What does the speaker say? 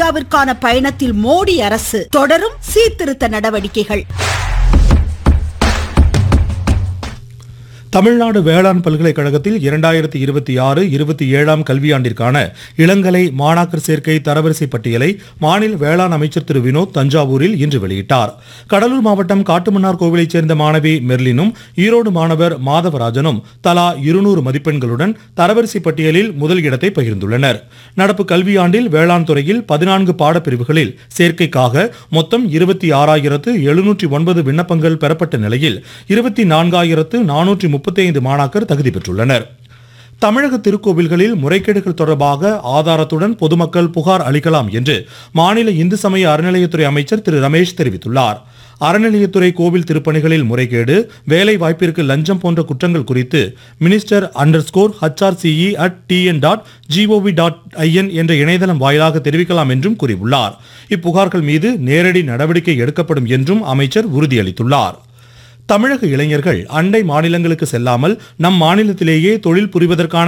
இந்தியாவிற்கான பயணத்தில் மோடி அரசு தொடரும் சீர்திருத்த நடவடிக்கைகள் தமிழ்நாடு வேளாண் பல்கலைக்கழகத்தில் இரண்டாயிரத்தி இருபத்தி ஆறு இருபத்தி ஏழாம் கல்வியாண்டிற்கான இளங்கலை மாணாக்கர் சேர்க்கை தரவரிசை பட்டியலை மாநில வேளாண் அமைச்சர் திரு வினோத் தஞ்சாவூரில் இன்று வெளியிட்டார் கடலூர் மாவட்டம் காட்டுமன்னார் கோவிலைச் சேர்ந்த மாணவி மெர்லினும் ஈரோடு மாணவர் மாதவராஜனும் தலா இருநூறு மதிப்பெண்களுடன் தரவரிசை பட்டியலில் முதல் இடத்தை பகிர்ந்துள்ளனர் நடப்பு கல்வியாண்டில் வேளாண் துறையில் பதினான்கு பாடப்பிரிவுகளில் சேர்க்கைக்காக மொத்தம் இருபத்தி ஆறாயிரத்து எழுநூற்றி ஒன்பது விண்ணப்பங்கள் பெறப்பட்ட நிலையில் இருபத்தி நான்காயிரத்து நானூற்றி முப்பத்தி ஐந்து மாணாக்கர் தகுதி பெற்றுள்ளனர் தமிழக திருக்கோவில்களில் முறைகேடுகள் தொடர்பாக ஆதாரத்துடன் பொதுமக்கள் புகார் அளிக்கலாம் என்று மாநில இந்து சமய அறநிலையத்துறை அமைச்சர் திரு ரமேஷ் தெரிவித்துள்ளார் அறநிலையத்துறை கோவில் திருப்பணிகளில் முறைகேடு வேலை வாய்ப்பிற்கு லஞ்சம் போன்ற குற்றங்கள் குறித்து minister underscore HRCE at TN dot GOV dot IN என்ற இணையதளம் வாயிலாக தெரிவிக்கலாம் என்றும் கூறியுள்ளார் இப்புகார்கள் மீது நேரடி நடவடிக்கை எடுக்கப்படும் என்றும் அமைச்சர் உறுதியளித்துள்ளார் தமிழக இளைஞர்கள் அண்டை மாநிலங்களுக்கு செல்லாமல் நம் மாநிலத்திலேயே தொழில் புரிவதற்கான